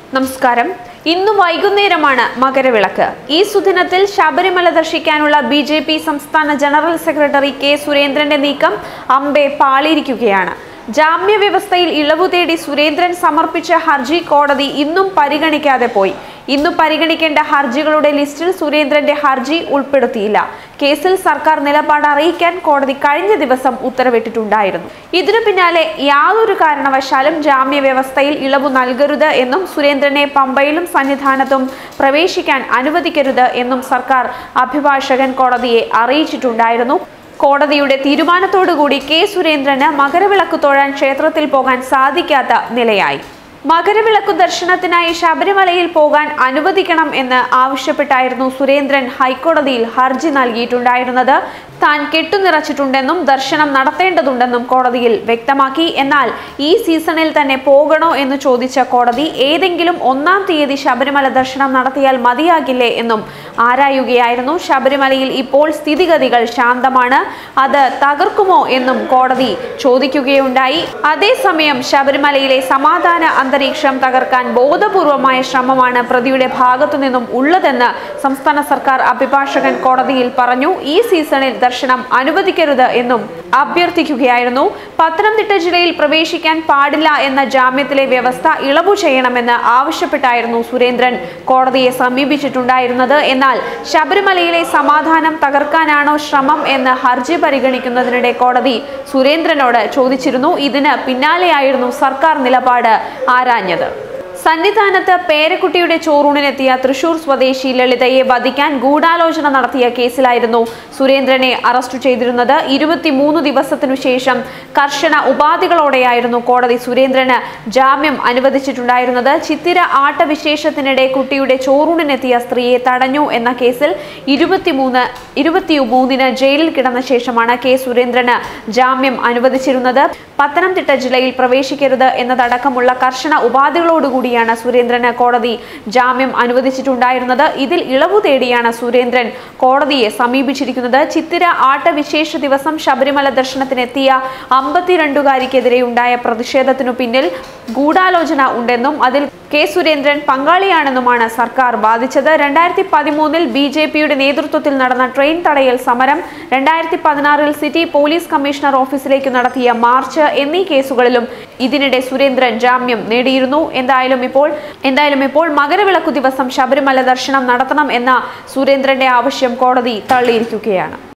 നമസ്കാരം ഇന്ന് വൈകുന്നേരമാണ് മകരവിളക്ക് ഈ സുദിനത്തിൽ ശബരിമല ദർശിക്കാനുള്ള ബി ജെ പി സംസ്ഥാന ജനറൽ സെക്രട്ടറി കെ സുരേന്ദ്രന്റെ നീക്കം അമ്പെ പാളിയിരിക്കുകയാണ് ജാമ്യ വ്യവസ്ഥയിൽ ഇളവു തേടി സുരേന്ദ്രൻ സമർപ്പിച്ച ഹർജി കോടതി ഇന്നും പരിഗണിക്കാതെ പോയി ഇന്നു പരിഗണിക്കേണ്ട ഹർജികളുടെ ലിസ്റ്റിൽ സുരേന്ദ്രന്റെ ഹർജി ഉൾപ്പെടുത്തിയില്ല കേസിൽ സർക്കാർ നിലപാട് അറിയിക്കാൻ കോടതി കഴിഞ്ഞ ദിവസം ഉത്തരവിട്ടിട്ടുണ്ടായിരുന്നു ഇതിനു പിന്നാലെ യാതൊരു കാരണവശാലും ജാമ്യ വ്യവസ്ഥയിൽ ഇളവ് നൽകരുത് എന്നും സുരേന്ദ്രനെ പമ്പയിലും സന്നിധാനത്തും പ്രവേശിക്കാൻ അനുവദിക്കരുത് എന്നും സർക്കാർ അഭിഭാഷകൻ കോടതിയെ അറിയിച്ചിട്ടുണ്ടായിരുന്നു കോടതിയുടെ തീരുമാനത്തോടുകൂടി കെ സുരേന്ദ്രന് മകരവിളക്ക് തൊഴാൻ ക്ഷേത്രത്തിൽ പോകാൻ സാധിക്കാത്ത നിലയായി മകരവിളക്കു ദർശനത്തിനായി ശബരിമലയിൽ പോകാൻ അനുവദിക്കണം എന്ന് ആവശ്യപ്പെട്ടായിരുന്നു സുരേന്ദ്രൻ ഹൈക്കോടതിയിൽ ഹർജി നൽകിയിട്ടുണ്ടായിരുന്നത് താൻ കെട്ടുനിറച്ചിട്ടുണ്ടെന്നും ദർശനം നടത്തേണ്ടതുണ്ടെന്നും കോടതിയിൽ വ്യക്തമാക്കി എന്നാൽ ഈ സീസണിൽ തന്നെ പോകണോ എന്ന് ചോദിച്ച കോടതി ഏതെങ്കിലും ഒന്നാം തീയതി ശബരിമല ദർശനം നടത്തിയാൽ മതിയാകില്ലേ എന്നും ആരായുകയായിരുന്നു ശബരിമലയിൽ ഇപ്പോൾ സ്ഥിതിഗതികൾ ശാന്തമാണ് അത് തകർക്കുമോ എന്നും കോടതി ചോദിക്കുകയുണ്ടായി അതേസമയം ശബരിമലയിലെ സമാധാന അന്തരീക്ഷം തകർക്കാൻ ബോധപൂർവമായ ശ്രമമാണ് പ്രതിയുടെ ഭാഗത്തു നിന്നും ഉള്ളതെന്ന് സംസ്ഥാന സർക്കാർ അഭിഭാഷകൻ കോടതിയിൽ പറഞ്ഞു ഈ സീസണിൽ ദർശനം അനുവദിക്കരുത് എന്നും അഭ്യർത്ഥിക്കുകയായിരുന്നു പത്തനംതിട്ട ജില്ലയിൽ പ്രവേശിക്കാൻ പാടില്ല എന്ന ജാമ്യത്തിലെ വ്യവസ്ഥ ഇളവു ചെയ്യണമെന്ന് ആവശ്യപ്പെട്ടായിരുന്നു സുരേന്ദ്രൻ കോടതിയെ സമീപിച്ചിട്ടുണ്ടായിരുന്നത് എന്നാൽ ശബരിമലയിലെ സമാധാനം തകർക്കാനാണോ ശ്രമം എന്ന് ഹർജി പരിഗണിക്കുന്നതിനിടെ കോടതി സുരേന്ദ്രനോട് ചോദിച്ചിരുന്നു ഇതിന് പിന്നാലെയായിരുന്നു സർക്കാർ നിലപാട് ആരാഞ്ഞത് സന്നിധാനത്ത് പേരക്കുട്ടിയുടെ ചോറൂണിനെത്തിയ തൃശൂർ സ്വദേശി ലളിതയെ വധിക്കാൻ ഗൂഢാലോചന നടത്തിയ കേസിലായിരുന്നു സുരേന്ദ്രനെ അറസ്റ്റ് ചെയ്തിരുന്നത് ഇരുപത്തിമൂന്ന് ദിവസത്തിനു ശേഷം കർശന ഉപാധികളോടെയായിരുന്നു കോടതി സുരേന്ദ്രന് ജാമ്യം അനുവദിച്ചിട്ടുണ്ടായിരുന്നത് ചിത്തിര ആട്ടവിശേഷത്തിനിടെ കുട്ടിയുടെ ചോറൂണിനെത്തിയ സ്ത്രീയെ തടഞ്ഞു എന്ന കേസിൽ ഇരുപത്തിമൂന്ന് ഇരുപത്തിമൂന്നിന് ജയിലിൽ കിടന്ന ശേഷമാണ് കെ സുരേന്ദ്രന് ജാമ്യം അനുവദിച്ചിരുന്നത് പത്തനംതിട്ട ജില്ലയിൽ പ്രവേശിക്കരുത് എന്നതടക്കമുള്ള കർശന ഉപാധികളോടുകൂടിയാണ് സുരേന്ദ്രന് കോടതി ജാമ്യം അനുവദിച്ചിട്ടുണ്ടായിരുന്നത് ഇതിൽ ഇളവു തേടിയാണ് സുരേന്ദ്രൻ കോടതിയെ സമീപിച്ചിരിക്കുന്നത് ചിത്തിര ആട്ടവിശേഷ ദിവസം ശബരിമല ദർശനത്തിനെത്തിയ അമ്പത്തിരണ്ടുകാരിക്കെതിരെ ഉണ്ടായ പ്രതിഷേധത്തിനു പിന്നിൽ ഗൂഢാലോചന ഉണ്ടെന്നും അതിൽ കെ സുരേന്ദ്രൻ പങ്കാളിയാണെന്നുമാണ് സർക്കാർ വാദിച്ചത് രണ്ടായിരത്തി പതിമൂന്നിൽ ബി ജെ പിയുടെ നേതൃത്വത്തിൽ നടന്ന ട്രെയിൻ തടയൽ സമരം രണ്ടായിരത്തി പതിനാറിൽ സിറ്റി പോലീസ് കമ്മീഷണർ ഓഫീസിലേക്ക് നടത്തിയ മാർച്ച് എന്നീ കേസുകളിലും ഇതിനിടെ സുരേന്ദ്രൻ ജാമ്യം നേടിയിരുന്നു എന്തായാലും ഇപ്പോൾ എന്തായാലും ഇപ്പോൾ മകരവിളക്കു ദിവസം ശബരിമല ദർശനം നടത്തണം എന്ന സുരേന്ദ്രന്റെ ആവശ്യം കോടതി തള്ളിയിരിക്കുകയാണ്